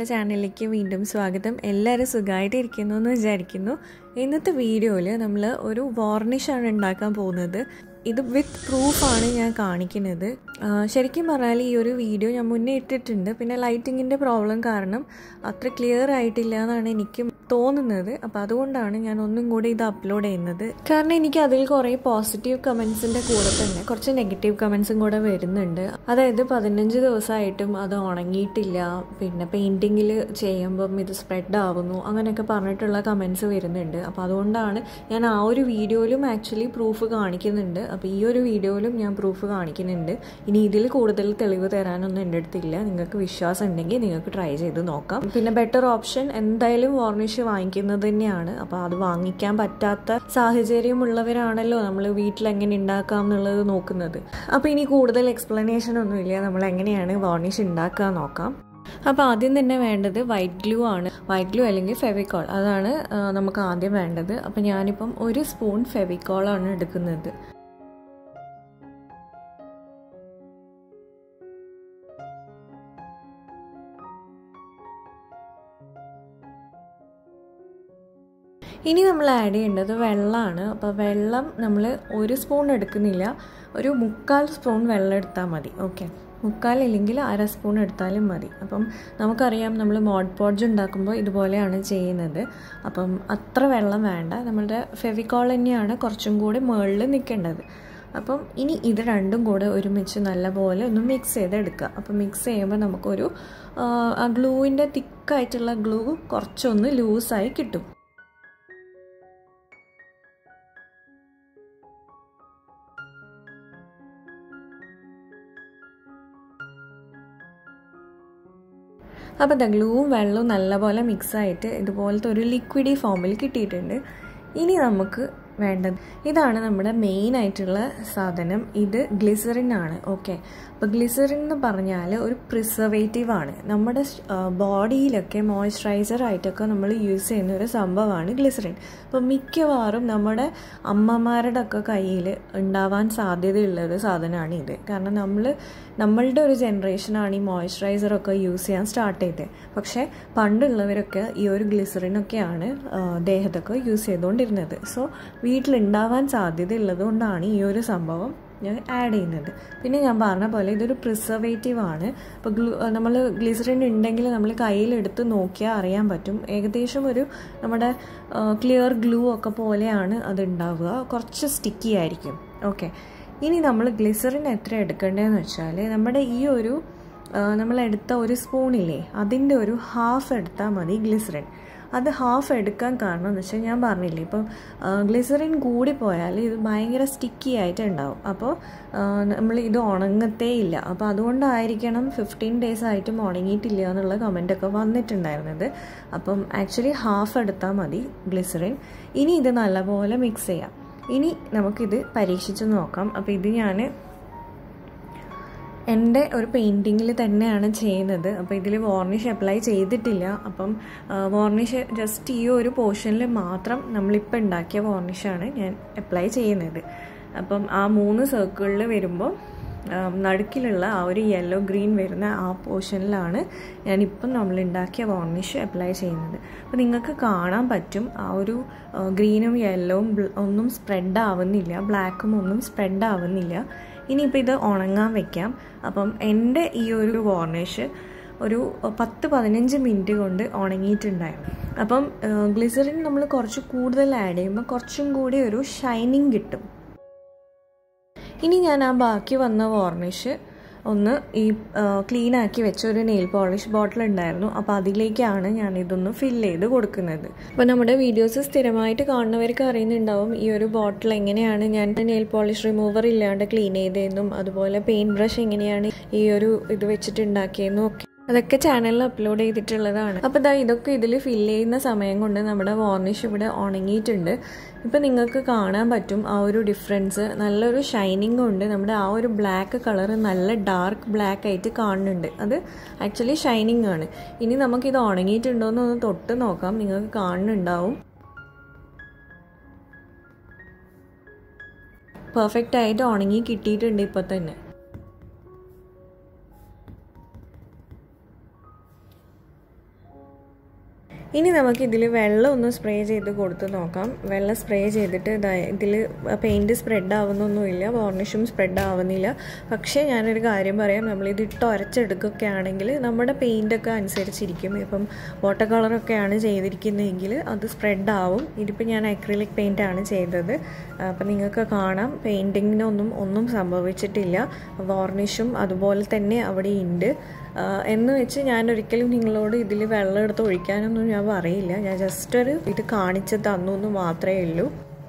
നമ്മുടെ ചാനലിലേക്ക് വീണ്ടും സ്വാഗതം എല്ലാവരും സുഖമായിട്ട് ഇരിക്കുന്നു എന്ന് വിചാരിക്കുന്നു ഇന്നത്തെ വീഡിയോയിൽ നമ്മൾ ഒരു വാർണിഷാണ് ഉണ്ടാക്കാൻ പോകുന്നത് ഇത് വിത്ത് പ്രൂഫാണ് ഞാൻ കാണിക്കുന്നത് ആ, ശരിക്കും പറഞ്ഞാൽ ഈ ഒരു വീഡിയോ ഞാൻ മുന്നേ ഇട്ടിട്ടുണ്ട് പിന്നെ ലൈറ്റിങ്ങിൻ്റെ പ്രോബ്ലം കാരണം അത്ര ക്ലിയർ ആയിട്ടില്ല എന്നാണ് എനിക്ക് തോന്നുന്നത് അപ്പോൾ അതുകൊണ്ടാണ് ഞാൻ ഒന്നും കൂടി ഇത് അപ്ലോഡ് ചെയ്യുന്നത് കാരണം എനിക്ക് അതിൽ കുറേ പോസിറ്റീവ് കമൻസിൻ്റെ കൂടെ തന്നെ കുറച്ച് നെഗറ്റീവ് കമൻസും കൂടെ വരുന്നുണ്ട് അതായത് പതിനഞ്ച് ദിവസമായിട്ടും അത് ഉണങ്ങിയിട്ടില്ല പിന്നെ പെയിൻറ്റിങ്ങിൽ ചെയ്യുമ്പം ഇത് സ്പ്രെഡ് ആവുന്നു അങ്ങനെയൊക്കെ പറഞ്ഞിട്ടുള്ള കമൻസ് വരുന്നുണ്ട് അപ്പോൾ അതുകൊണ്ടാണ് ഞാൻ ആ ഒരു വീഡിയോയിലും ആക്ച്വലി പ്രൂഫ് കാണിക്കുന്നുണ്ട് അപ്പോൾ ഈ ഒരു വീഡിയോയിലും ഞാൻ പ്രൂഫ് കാണിക്കുന്നുണ്ട് ഇനി ഇതിൽ കൂടുതൽ തെളിവ് തരാനൊന്നും എൻ്റെ അടുത്തില്ല നിങ്ങൾക്ക് വിശ്വാസം ഉണ്ടെങ്കിൽ നിങ്ങൾക്ക് ട്രൈ ചെയ്ത് നോക്കാം പിന്നെ ബെറ്റർ ഓപ്ഷൻ എന്തായാലും വാർണിഷ് വാങ്ങിക്കുന്നത് തന്നെയാണ് അപ്പോൾ അത് വാങ്ങിക്കാൻ പറ്റാത്ത സാഹചര്യമുള്ളവരാണല്ലോ നമ്മൾ വീട്ടിൽ എങ്ങനെ ഉണ്ടാക്കാം എന്നുള്ളത് നോക്കുന്നത് അപ്പോൾ ഇനി കൂടുതൽ എക്സ്പ്ലനേഷൻ ഒന്നുമില്ല നമ്മൾ എങ്ങനെയാണ് വാർണിഷ് ഉണ്ടാക്കുക നോക്കാം അപ്പോൾ ആദ്യം തന്നെ വേണ്ടത് വൈറ്റ് ഗ്ലൂ ആണ് വൈറ്റ് ഗ്ലൂ അല്ലെങ്കിൽ ഫെവിക്കോൾ അതാണ് ആ, നമുക്ക് ആദ്യം വേണ്ടത് അപ്പോൾ ഞാനിപ്പം ഒരു സ്പൂൺ ഫെവിക്കോളാണ് എടുക്കുന്നത് ഇനി നമ്മൾ ആഡ് ചെയ്യേണ്ടത് വെള്ളമാണ് അപ്പോൾ വെള്ളം നമ്മൾ ഒരു സ്പൂൺ എടുക്കുന്നില്ല ഒരു മുക്കാൽ സ്പൂൺ വെള്ളം എടുത്താൽ മതി ഓക്കെ മുക്കാൽ ഇല്ലെങ്കിൽ അര സ്പൂൺ എടുത്താലും മതി അപ്പം നമുക്കറിയാം നമ്മൾ മോഡ് പോഡ്ജ് ഉണ്ടാക്കുമ്പോൾ ഇതുപോലെയാണ് ചെയ്യുന്നത് അപ്പം അത്ര വെള്ളം വേണ്ട നമ്മളുടെ ഫെവിക്കോൾ തന്നെയാണ് കുറച്ചും കൂടി മുകളിൽ നിൽക്കേണ്ടത് അപ്പം ഇനി ഇത് രണ്ടും കൂടെ ഒരുമിച്ച് നല്ലപോലെ ഒന്ന് മിക്സ് ചെയ്തെടുക്കുക അപ്പം മിക്സ് ചെയ്യുമ്പോൾ നമുക്കൊരു ആ ഗ്ലൂവിൻ്റെ തിക്കായിട്ടുള്ള ഗ്ലൂ കുറച്ചൊന്ന് ലൂസായി കിട്ടും അപ്പോൾ ദ ഗ്ലൂവും വെള്ളവും നല്ലപോലെ മിക്സായിട്ട് ഇതുപോലത്തെ ഒരു ലിക്വിഡി ഫോമിൽ കിട്ടിയിട്ടുണ്ട് ഇനി നമുക്ക് വേണ്ടത് ഇതാണ് നമ്മുടെ മെയിൻ ആയിട്ടുള്ള സാധനം ഇത് ഗ്ലിസറിൻ ആണ് ഓക്കെ അപ്പോൾ ഗ്ലിസറിൻ എന്ന് പറഞ്ഞാൽ ഒരു പ്രിസർവേറ്റീവ് ആണ് നമ്മുടെ ബോഡിയിലൊക്കെ മോയ്സ്ചറൈസർ ആയിട്ടൊക്കെ നമ്മൾ യൂസ് ചെയ്യുന്ന ഒരു സംഭവമാണ് ഗ്ലിസറിൻ അപ്പോൾ മിക്കവാറും നമ്മുടെ അമ്മമാരുടെ ഒക്കെ കയ്യിൽ ഉണ്ടാവാൻ സാധ്യതയുള്ള ഒരു സാധനമാണ് ഇത് കാരണം നമ്മൾ നമ്മളുടെ ഒരു ജനറേഷനാണ് ഈ മോയ്സ്ചറൈസറൊക്കെ യൂസ് ചെയ്യാൻ സ്റ്റാർട്ട് ചെയ്തത് പക്ഷേ പണ്ടുള്ളവരൊക്കെ ഈ ഒരു ഗ്ലിസറിനൊക്കെയാണ് ദേഹത്തൊക്കെ യൂസ് ചെയ്തുകൊണ്ടിരുന്നത് സോ വീട്ടിലുണ്ടാവാൻ സാധ്യതയുള്ളത് കൊണ്ടാണ് ഈ ഒരു സംഭവം ഞാൻ ആഡ് ചെയ്യുന്നത് പിന്നെ ഞാൻ പറഞ്ഞ പോലെ ഇതൊരു പ്രിസർവേറ്റീവ് ആണ് ഇപ്പോൾ ഗ്ലൂ നമ്മൾ ഗ്ലിസറിൻ ഉണ്ടെങ്കിൽ നമ്മൾ കയ്യിലെടുത്ത് നോക്കിയാൽ അറിയാൻ പറ്റും ഏകദേശം ഒരു നമ്മുടെ ക്ലിയർ ഗ്ലൂ ഒക്കെ പോലെയാണ് അത് ഉണ്ടാവുക കുറച്ച് സ്റ്റിക്കി ആയിരിക്കും ഓക്കെ ഇനി നമ്മൾ ഗ്ലിസറിൻ എത്ര എടുക്കേണ്ടതെന്ന് വെച്ചാൽ നമ്മുടെ ഈ ഒരു നമ്മളെടുത്ത ഒരു സ്പൂണില്ലേ അതിൻ്റെ ഒരു ഹാഫ് എടുത്താൽ മതി ഗ്ലിസറിൻ അത് ഹാഫ് എടുക്കാൻ കാരണം എന്ന് വെച്ചാൽ ഞാൻ പറഞ്ഞില്ലേ ഇപ്പം ഗ്ലിസറിൻ കൂടി പോയാൽ ഇത് ഭയങ്കര സ്റ്റിക്കി ആയിട്ട് ഉണ്ടാവും അപ്പോൾ നമ്മൾ ഇത് ഉണങ്ങത്തേ ഇല്ല അപ്പോൾ അതുകൊണ്ടായിരിക്കണം ഫിഫ്റ്റീൻ ഡേയ്സ് ആയിട്ടും ഉണങ്ങിയിട്ടില്ല എന്നുള്ള കമൻറ്റൊക്കെ വന്നിട്ടുണ്ടായിരുന്നത് അപ്പം ആക്ച്വലി ഹാഫ് എടുത്താൽ മതി ഗ്ലിസറിൻ ഇനി ഇത് നല്ലപോലെ മിക്സ് ചെയ്യാം ഇനി നമുക്കിത് പരീക്ഷിച്ച് നോക്കാം അപ്പോൾ ഇത് ഞാൻ എൻ്റെ ഒരു പെയിൻറ്റിങ്ങിൽ തന്നെയാണ് ചെയ്യുന്നത് അപ്പോൾ ഇതിൽ വാർണിഷ് അപ്ലൈ ചെയ്തിട്ടില്ല അപ്പം വാർണിഷ് ജസ്റ്റ് ഈ ഒരു പോർഷനിൽ മാത്രം നമ്മളിപ്പോൾ ഉണ്ടാക്കിയ വാർണിഷാണ് ഞാൻ അപ്ലൈ ചെയ്യുന്നത് അപ്പം ആ മൂന്ന് സർക്കിളിൽ വരുമ്പോൾ നടുക്കിലുള്ള ആ ഒരു യെല്ലോ ഗ്രീൻ വരുന്ന ആ പോർഷനിലാണ് ഞാനിപ്പം നമ്മൾ ഉണ്ടാക്കിയ വാർണിഷ് അപ്ലൈ ചെയ്യുന്നത് അപ്പോൾ നിങ്ങൾക്ക് കാണാൻ പറ്റും ആ ഒരു ഗ്രീനും യെല്ലോവും ഒന്നും സ്പ്രെഡ് ആവുന്നില്ല ബ്ലാക്കും ഒന്നും സ്പ്രെഡ് ആവുന്നില്ല ഇനിയിപ്പോൾ ഇത് ഉണങ്ങാൻ വെക്കാം അപ്പം എൻ്റെ ഈ ഒരു വാർണിഷ് ഒരു പത്ത് പതിനഞ്ച് മിനിറ്റ് കൊണ്ട് ഉണങ്ങിയിട്ടുണ്ടായിരുന്നു അപ്പം ഗ്ലിസറിൻ നമ്മൾ കുറച്ച് കൂടുതൽ ആഡ് ചെയ്യുമ്പോൾ കുറച്ചും കൂടി ഒരു ഷൈനിങ് കിട്ടും ഇനി ഞാൻ ആ ബാക്കി വന്ന വാർണിഷ് ഒന്ന് ഈ ക്ലീൻ ആക്കി വെച്ച ഒരു നെയിൽ പോളിഷ് ബോട്ടിൽ ഉണ്ടായിരുന്നു അപ്പോൾ അതിലേക്കാണ് ഞാൻ ഇതൊന്ന് ഫില്ല് ചെയ്ത് കൊടുക്കുന്നത് അപ്പോൾ നമ്മുടെ വീഡിയോസ് സ്ഥിരമായിട്ട് കാണുന്നവർക്ക് അറിയുന്നുണ്ടാവും ഈ ഒരു ബോട്ടിൽ എങ്ങനെയാണ് ഞാൻ നെയിൽ പോളിഷ് റിമൂവർ ഇല്ലാണ്ട് ക്ലീൻ ചെയ്തതെന്നും അതുപോലെ പെയിൻറ്റ് ബ്രഷ് എങ്ങനെയാണ് ഈ ഒരു ഇത് വെച്ചിട്ടുണ്ടാക്കിയതെന്നും ഒക്കെ അതൊക്കെ ചാനലിൽ അപ്ലോഡ് ചെയ്തിട്ടുള്ളതാണ് അപ്പോൾ ഇതാ ഇതൊക്കെ ഇതിൽ ഫില്ല് ചെയ്യുന്ന സമയം കൊണ്ട് നമ്മുടെ വാർണിഷ് ഇവിടെ ഉണങ്ങിയിട്ടുണ്ട് ഇപ്പം നിങ്ങൾക്ക് കാണാൻ പറ്റും ആ ഒരു ഡിഫറൻസ് നല്ലൊരു ഷൈനിങ് ഉണ്ട് നമ്മുടെ ആ ഒരു ബ്ലാക്ക് കളർ നല്ല ഡാർക്ക് ബ്ലാക്ക് ആയിട്ട് കാണുന്നുണ്ട് അത് ആക്ച്വലി ഷൈനിങ് ആണ് ഇനി നമുക്കിത് ഉണങ്ങിയിട്ടുണ്ടോ എന്നൊന്ന് തൊട്ട് നോക്കാം നിങ്ങൾക്ക് കാണുന്നുണ്ടാവും പെർഫെക്റ്റ് ആയിട്ട് ഉണങ്ങി കിട്ടിയിട്ടുണ്ട് ഇപ്പോൾ തന്നെ ഇനി നമുക്ക് ഇതിൽ വെള്ളം ഒന്ന് സ്പ്രേ ചെയ്ത് കൊടുത്ത് നോക്കാം വെള്ളം സ്പ്രേ ചെയ്തിട്ട് ഇതിൽ പെയിൻറ്റ് സ്പ്രെഡ് ആവുന്നൊന്നുമില്ല വാർണിഷും സ്പ്രെഡ് ആവുന്നില്ല പക്ഷേ ഞാനൊരു കാര്യം പറയാം നമ്മളിത് ഇട്ട് ഉരച്ചെടുക്കുകയൊക്കെ ആണെങ്കിൽ നമ്മുടെ പെയിൻറ്റൊക്കെ അനുസരിച്ചിരിക്കും ഇപ്പം വാട്ടർ കളറൊക്കെയാണ് ചെയ്തിരിക്കുന്നതെങ്കിൽ അത് സ്പ്രെഡ് ആവും ഇതിപ്പോൾ ഞാൻ അക്രിലിക് പെയിൻ്റാണ് ചെയ്തത് അപ്പം നിങ്ങൾക്ക് കാണാം പെയിൻറ്റിങ്ങിനൊന്നും ഒന്നും സംഭവിച്ചിട്ടില്ല വാർണിഷും അതുപോലെ തന്നെ അവിടെ ഉണ്ട് എന്ന് വെച്ച് ഞാൻ ഒരിക്കലും നിങ്ങളോട് ഇതിൽ വെള്ളം എടുത്ത് ഒഴിക്കാനൊന്നും ഞാൻ പറയില്ല ഞാൻ ജസ്റ്റ് ഒരു ഇത് കാണിച്ച് തന്നു എന്ന് മാത്രമേ ഉള്ളൂ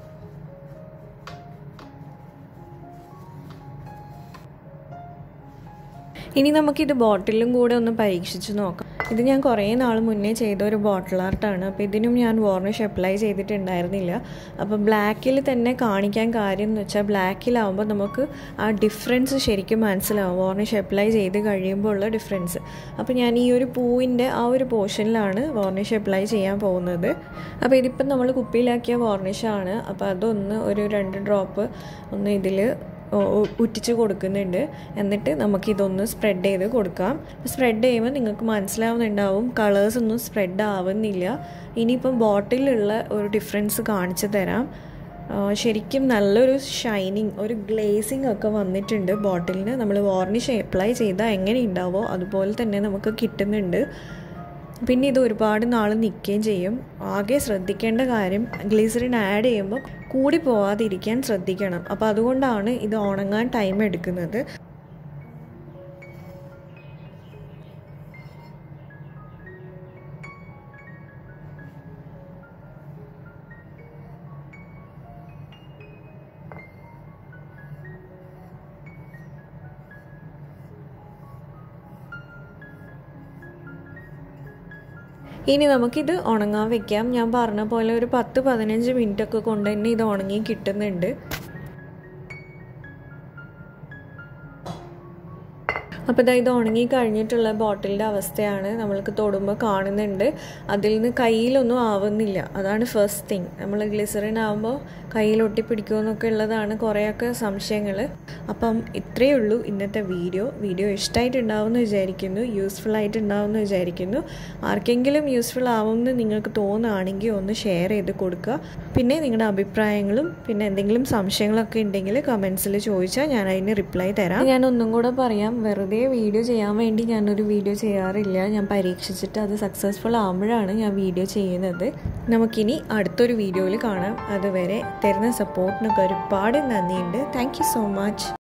ഇനി നമുക്കിത് ബോട്ടിലും കൂടെ ഒന്ന് പരീക്ഷിച്ച് നോക്കാം ഇത് ഞാൻ കുറേ നാൾ മുന്നേ ചെയ്ത ഒരു ബോട്ടിൽ ആർട്ടാണ് അപ്പോൾ ഇതിനും ഞാൻ വാർണിഷ് അപ്ലൈ ചെയ്തിട്ടുണ്ടായിരുന്നില്ല അപ്പോൾ ബ്ലാക്കിൽ തന്നെ കാണിക്കാൻ കാര്യം എന്ന് വെച്ചാൽ ബ്ലാക്കിലാവുമ്പോൾ നമുക്ക് ആ ഡിഫറൻസ് ശരിക്കും മനസ്സിലാവും വാർണിഷ് അപ്ലൈ ചെയ്ത് കഴിയുമ്പോൾ ഉള്ള ഡിഫറൻസ് അപ്പോൾ ഞാൻ ഈ ഒരു പൂവിൻ്റെ ആ ഒരു പോർഷനിലാണ് വാർണിഷ് അപ്ലൈ ചെയ്യാൻ പോകുന്നത് അപ്പോൾ ഇതിപ്പം നമ്മൾ കുപ്പിയിലാക്കിയ വാർണിഷാണ് അപ്പോൾ അതൊന്ന് ഒരു രണ്ട് ഡ്രോപ്പ് ഒന്ന് ഇതിൽ ഉറ്റിച്ച് കൊടുക്കുന്നുണ്ട് എന്നിട്ട് നമുക്കിതൊന്ന് സ്പ്രെഡ് ചെയ്ത് കൊടുക്കാം സ്പ്രെഡ് ചെയ്യുമ്പോൾ നിങ്ങൾക്ക് മനസ്സിലാവുന്നുണ്ടാവും കളേഴ്സ് ഒന്നും സ്പ്രെഡ് ആവുന്നില്ല ഇനിയിപ്പം ബോട്ടിലുള്ള ഒരു ഡിഫറൻസ് കാണിച്ചു തരാം ശരിക്കും നല്ലൊരു ഷൈനിങ് ഒരു ഗ്ലേസിങ് ഒക്കെ വന്നിട്ടുണ്ട് ബോട്ടിലിന് നമ്മൾ വാർണിഷ് അപ്ലൈ ചെയ്താൽ എങ്ങനെ ഉണ്ടാവോ അതുപോലെ തന്നെ നമുക്ക് കിട്ടുന്നുണ്ട് പിന്നെ ഇത് ഒരുപാട് നാൾ നിൽക്കുകയും ചെയ്യും ആകെ ശ്രദ്ധിക്കേണ്ട കാര്യം ഗ്ലിസറിൻ ആഡ് ചെയ്യുമ്പോൾ കൂടി പോവാതിരിക്കാൻ ശ്രദ്ധിക്കണം അപ്പോൾ അതുകൊണ്ടാണ് ഇത് ഉണങ്ങാൻ ടൈം എടുക്കുന്നത് ഇനി നമുക്കിത് ഉണങ്ങാൻ വെക്കാം ഞാൻ പറഞ്ഞ പോലെ ഒരു പത്ത് പതിനഞ്ച് മിനിറ്റ് ഒക്കെ കൊണ്ട് തന്നെ ഇത് ഉണങ്ങി കിട്ടുന്നുണ്ട് അപ്പോൾ ഇതാ ഇത് ഉണങ്ങി കഴിഞ്ഞിട്ടുള്ള ബോട്ടിലിൻ്റെ അവസ്ഥയാണ് നമ്മൾക്ക് തൊടുമ്പോൾ കാണുന്നുണ്ട് അതിൽ നിന്ന് കയ്യിലൊന്നും ആവുന്നില്ല അതാണ് ഫസ്റ്റ് തിങ് നമ്മൾ ഗ്ലിസറിൻ ആകുമ്പോൾ കയ്യിൽ ഒട്ടിപ്പിടിക്കുമെന്നൊക്കെ ഉള്ളതാണ് കുറേയൊക്കെ സംശയങ്ങൾ അപ്പം ഇത്രയേ ഉള്ളൂ ഇന്നത്തെ വീഡിയോ വീഡിയോ ഇഷ്ടമായിട്ടുണ്ടാവുമെന്ന് വിചാരിക്കുന്നു യൂസ്ഫുൾ ആയിട്ടുണ്ടാവുമെന്ന് വിചാരിക്കുന്നു ആർക്കെങ്കിലും യൂസ്ഫുൾ ആവുമെന്ന് നിങ്ങൾക്ക് തോന്നുകയാണെങ്കിൽ ഒന്ന് ഷെയർ ചെയ്ത് കൊടുക്കുക പിന്നെ നിങ്ങളുടെ അഭിപ്രായങ്ങളും പിന്നെ എന്തെങ്കിലും സംശയങ്ങളൊക്കെ ഉണ്ടെങ്കിൽ കമൻസിൽ ചോദിച്ചാൽ ഞാൻ അതിന് റിപ്ലൈ തരാം ഞാൻ ഒന്നും കൂടെ പറയാം വെറുതെ വീഡിയോ ചെയ്യാൻ വേണ്ടി ഞാനൊരു വീഡിയോ ചെയ്യാറില്ല ഞാൻ പരീക്ഷിച്ചിട്ട് അത് സക്സസ്ഫുൾ ആകുമ്പോഴാണ് ഞാൻ വീഡിയോ ചെയ്യുന്നത് നമുക്കിനി അടുത്തൊരു വീഡിയോയിൽ കാണാം അതുവരെ തരുന്ന സപ്പോർട്ടിനൊക്കെ ഒരുപാട് നന്ദിയുണ്ട് താങ്ക് സോ മച്ച്